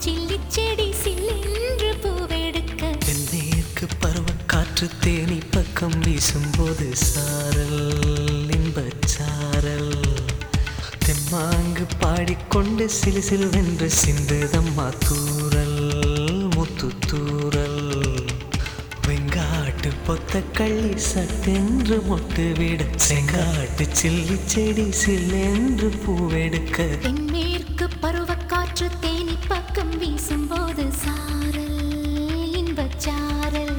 chilli செடி சில்லென்று பூவெடுக்க தென்னேற்கு பருவக்காற்று தேனி பக்கம் வீசும்போது சாரல் இன்பச் சாரல் தெம்மாங்கு பாடிக்கொண்டு சிலு சிலுவென்று சிந்துதம்மா தூரல் முத்து தூரல் வெங்காட்டு பொத்த கள்ளி சட்டென்று மொட்டு விட செங்காட்டு சில்லி செடி சில்லென்று பூவெடுக்க தென்மேற்கு பருவக்காற்று தேனி பக்கம் வீசும்போது சாரல் இன்பச் சாரல்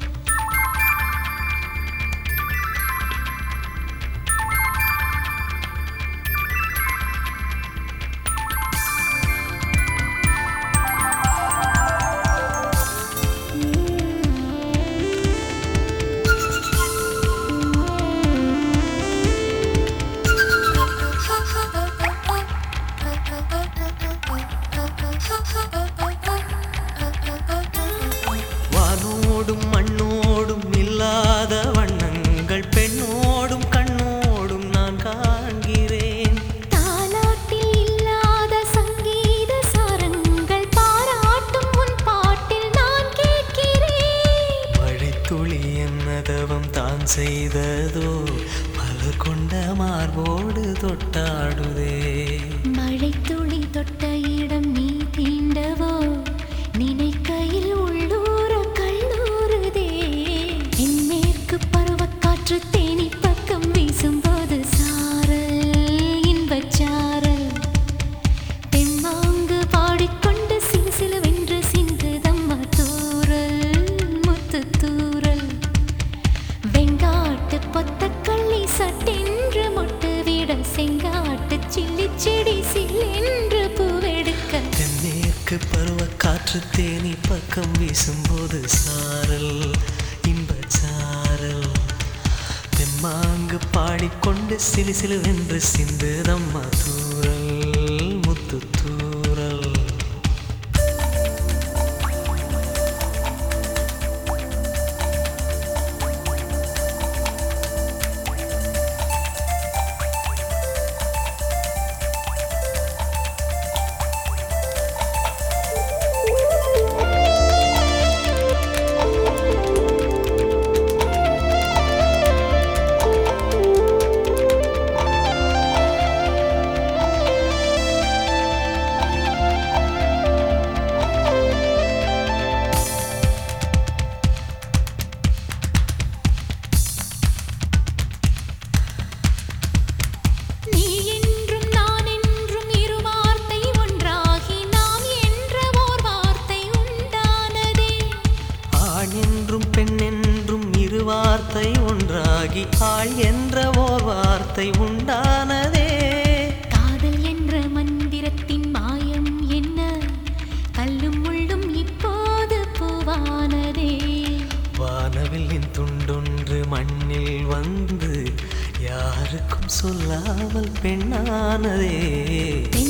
வானோடும் மண்ணோடும் இல்லாத வண்ணங்கள் பெண்ணோடும் கண்ணோடும் நான் காண்கிறேன் தாலாட்டில் இல்லாத சங்கீத சாரங்கள் பாராட்டும் உன் பாட்டில் நான் கேட்கிறேன் மழைத்துளி என்னதவம் தான் செய்ததோ மலர் கொண்ட மார்போடு தொட்டாடுதே மழை துளி தொட்ட இடம் நீ தீண்டவோ நினைக்கையில் உள்ளூர கல்லூருதே என் மேற்கு பருவக்காற்று தேனி பக்கம் வீசும்போது சாரல் இன்பச் சாரல் தெம்மாங்கு பாடிக்கொண்டு சிலு சிலுவென்று சிந்துதம்மா தூரல் முத்து தூரல் வெங்காட்டு பொத்தக்கள்ளி சட்டென்று மொட்டு விட செங்காட்டு சில்லி செடி சில்லென்று பூவெடுக்க தென்னேற்கு பருவக்காற்று தேனி பக்கம் வீசும்போது சாரல் இன்பச் சாரல் தெம்மாங்கு பாடிக்கொண்டு சிலு சிலுவென்று சிந்துதம்மா தூரல் முத்து தூரல் நீ என்றும் நான் என்றும் இரு வார்த்தை ஒன்றாகி நாம் என்ற ஓர் வார்த்தை உண்டானதே ஆண் என்றும் பெண் என்றும் இரு வார்த்தை ஒன்றாகி ஆள் என்ற ஓர் வார்த்தை உண்டானதே காதல் என்ற மந்திரத்தின் மாயம் என்ன கல்லும் முள்ளும் இப்போது பூவானதே வானவில்லின் துண்டொன்று மண்ணில் வந்து யாருக்கும் சொல்லாமல் பெண்ணானதே